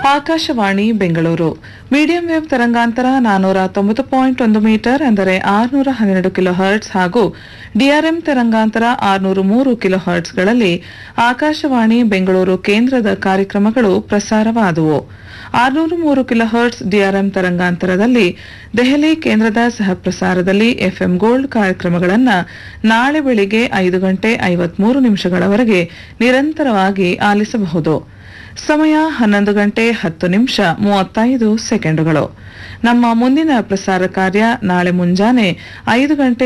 Akashvani Bengaluru medium wave ತರಂಗಾಂತರ ನಾನೂರ ತೊಂಬತ್ತು ಪಾಯಿಂಟ್ ಒಂದು ಮೀಟರ್ ಅಂದರೆ ಆರುನೂರ ಹನ್ನೆರಡು ಕಿಲೋ ಹರ್ಟ್ಸ್ ಹಾಗೂ ಡಿಆರ್ಎಂ ತರಂಗಾಂತರ ಆರುನೂರ ಮೂರು ಕಿಲೋ ಹರ್ಟ್ಸ್ಗಳಲ್ಲಿ ಆಕಾಶವಾಣಿ ಬೆಂಗಳೂರು ಕೇಂದ್ರದ ಕಾರ್ಯಕ್ರಮಗಳು ಪ್ರಸಾರವಾದವು ಆರುನೂರ ಮೂರು ಕಿಲೋ ಹರ್ಟ್ಸ್ ಡಿಆರ್ಎಂ ತರಂಗಾಂತರದಲ್ಲಿ ದೆಹಲಿ ಕೇಂದ್ರದ ಸಹ ಪ್ರಸಾರದಲ್ಲಿ ಎಫ್ಎಂ ಗೋಲ್ಡ್ ಕಾರ್ಯಕ್ರಮಗಳನ್ನು ನಾಳೆ ಬೆಳಿಗ್ಗೆ ಐದು ಗಂಟೆ ಐವತ್ಮೂರು ನಿಮಿಷಗಳವರೆಗೆ ನಿರಂತರವಾಗಿ ಆಲಿಸಬಹುದು ಸಮಯ ಹನ್ನೊಂದು ಗಂಟೆ ಹತ್ತು ನಿಮಿಷ ಮೂವತ್ತೈದು ಸೆಕೆಂಡುಗಳು ನಮ್ಮ ಮುಂದಿನ ಪ್ರಸಾರ ಕಾರ್ಯ ನಾಳೆ ಮುಂಜಾನೆ ಐದು ಗಂಟೆ